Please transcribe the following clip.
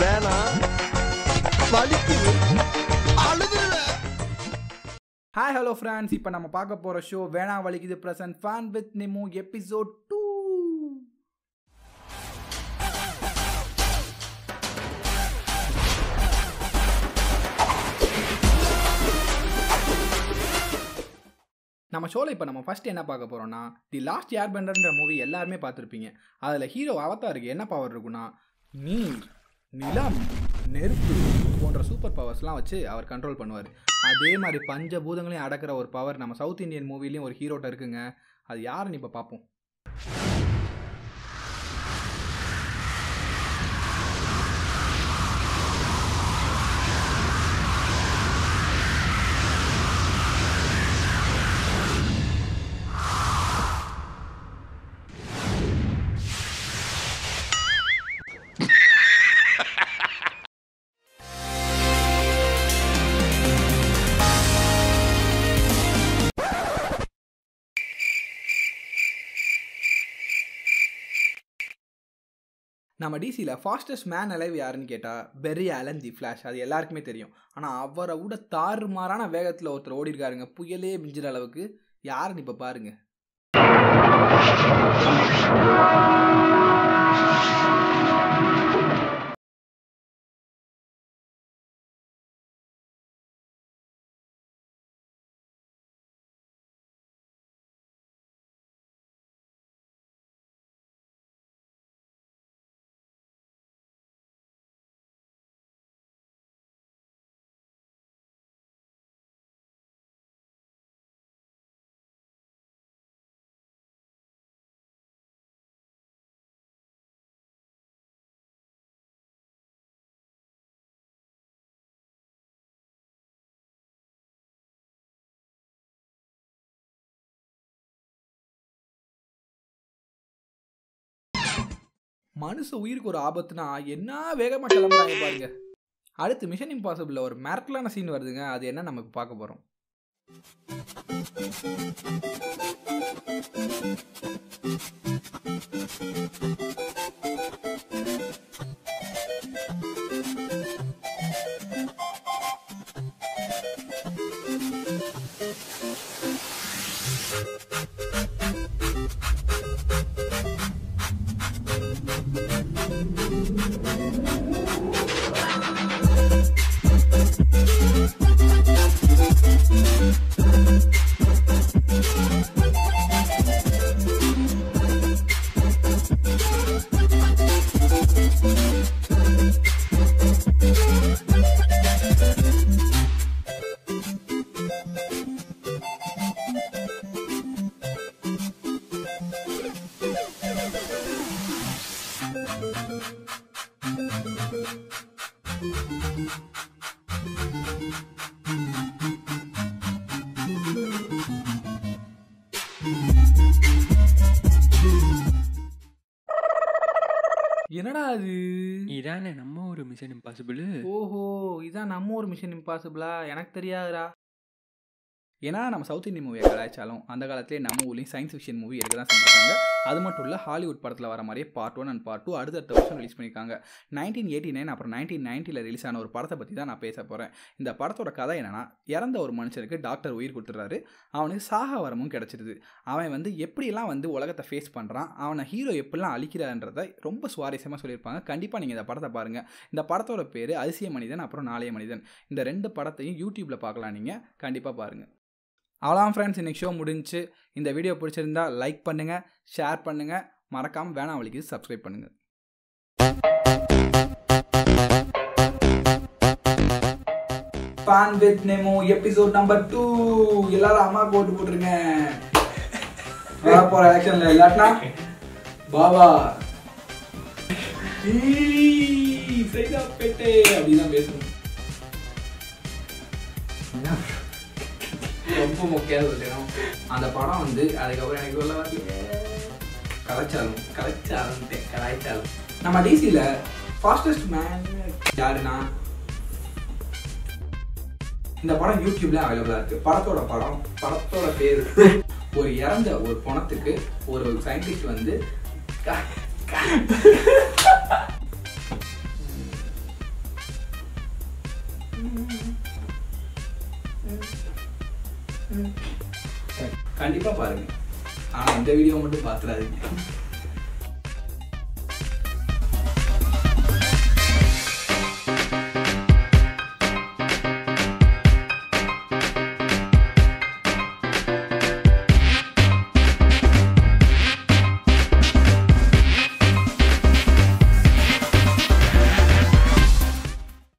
வேணாம் வலிக்குது அழுதுருவேன் hi hello friends இப்போ நம்ம பார்க்க போகிற ஷோ வேணா வலிக்குது present fan with Nemo episode two நம்ம ஷோவில் இப்போ நம்ம ஃபர்ஸ்ட் என்ன பார்க்க போகிறோம்னா தி லாஸ்ட் ஏர் பெண்டர்ன்ற மூவி எல்லாருமே பார்த்துருப்பீங்க அதில் ஹீரோ அவதாருக்கு என்ன பவர் இருக்குன்னா நீர் நிலம் நெருப்பு போன்ற சூப்பர் பவர்ஸ்லாம் வச்சு அவர் கண்ட்ரோல் பண்ணுவார் அதே மாதிரி பஞ்ச பூதங்களையும் அடக்கிற ஒரு பவர் நம்ம சவுத் இந்தியன் மூவிலையும் ஒரு ஹீரோட்ட இருக்குங்க அது யாருன்னு இப்போ பார்ப்போம் நம்ம டிசியில் ஃபாஸ்டஸ்ட் மேன் அலைவ் யாருன்னு கேட்டால் பெர்ரி ஆலன் தி ஃப்ளாஷ் அது எல்லாருக்குமே தெரியும் ஆனால் அவரை விட தாறுமாறான வேகத்தில் ஒருத்தர் ஓடி இருக்காருங்க புயலே மிஞ்சிற அளவுக்கு யாருன்னு இப்போ பாருங்க மனுஷ உயிருக்கு ஒரு ஆபத்துனா என்ன வேகமாக கிளம்புறாங்க பாருங்க அடுத்து மிஷன் இம்பாசிபிளில் ஒரு மிரட்டலான சீன் வருதுங்க அது என்ன நம்ம இப்ப பார்க்க போகிறோம் என்னடா அது இதானே நம்ம ஒரு மிஷன் இம்பாசிபிள் ஓஹோ இதான் நம்ம ஒரு மிஷன் இம்பாசிபிளா எனக்கு தெரியாதுடா ஏன்னா நம்ம சவுத் இந்தியன் மூவியை கலாய்ச்சாலும் அந்த காலத்திலே நம்ம ஊர்லேயும் சயின்ஸ் ஃபிக்ஷன் மூவி எடுக்க தான் செஞ்சுருக்காங்க அது மட்டும் இல்லை ஹாலிவுட் படத்தில் வர மாதிரியே part one and part two அடுத்தடுத்த வருஷம் ரிலீஸ் பண்ணியிருக்காங்க நைன்டீன் எயிட்டி நைன் அப்புறம் நைன்டீன் நைன்ட்டியில் ரிலீஸ் ஆன ஒரு படத்தை பற்றி தான் நான் பேச போகிறேன் இந்த படத்தோட கதை என்னன்னா இறந்த ஒரு மனுஷனுக்கு டாக்டர் உயிர் கொடுத்துட்றாரு அவனுக்கு சாக வரமும் கிடச்சிருது அவன் வந்து எப்படியெல்லாம் வந்து உலகத்தை ஃபேஸ் பண்ணுறான் அவனை ஹீரோ எப்படிலாம் அழிக்கிறான்றதை ரொம்ப சுவாரஸ்யமாக சொல்லியிருப்பாங்க கண்டிப்பாக நீங்கள் இந்த படத்தை பாருங்கள் இந்த படத்தோட பேர் அதிசய மனிதன் அப்புறம் நாளைய மனிதன் இந்த ரெண்டு படத்தையும் யூடியூப்பில் பார்க்கலாம் நீங்கள் கண்டிப்பாக பாருங்கள் அவ்வளோதான் ஃப்ரெண்ட்ஸ் இன்றைக்கி ஷோ முடிஞ்சு இந்த வீடியோ பிடிச்சிருந்தா லைக் பண்ணுங்கள் ஷேர் பண்ணுங்கள் மறக்காமல் வேணாம் வழிக்கு சப்ஸ்கிரைப் பண்ணுங்கள் fan with Nemo episode number two எல்லாரும் அம்மா போட்டு போட்டுருங்க வரப்போகிற எலெக்ஷனில் இல்லாட்டினா பாபா சைதாப்பேட்டை அப்படிதான் பேசணும் ரொம்ப முக்கியம் சொல்லிடும் அந்த படம் வந்து அதுக்கப்புறம் எனக்கு சொல்ல வரலையே கலாச்சாரம் கலாச்சாரம் கலாச்சாரம் நம்ம டிசியில் ஃபாஸ்டஸ்ட் மேன் யாருன்னா இந்த படம் யூடியூப்ல அவைலபிளா இருக்கு படத்தோட படம் படத்தோட பேரு ஒரு இறந்த ஒரு பணத்துக்கு ஒரு சயின்டிஸ்ட் வந்து க- க- கண்டிப்பாக பாருங்கள் ஆனால் இந்த வீடியோ மட்டும் பார்த்துடாதீங்க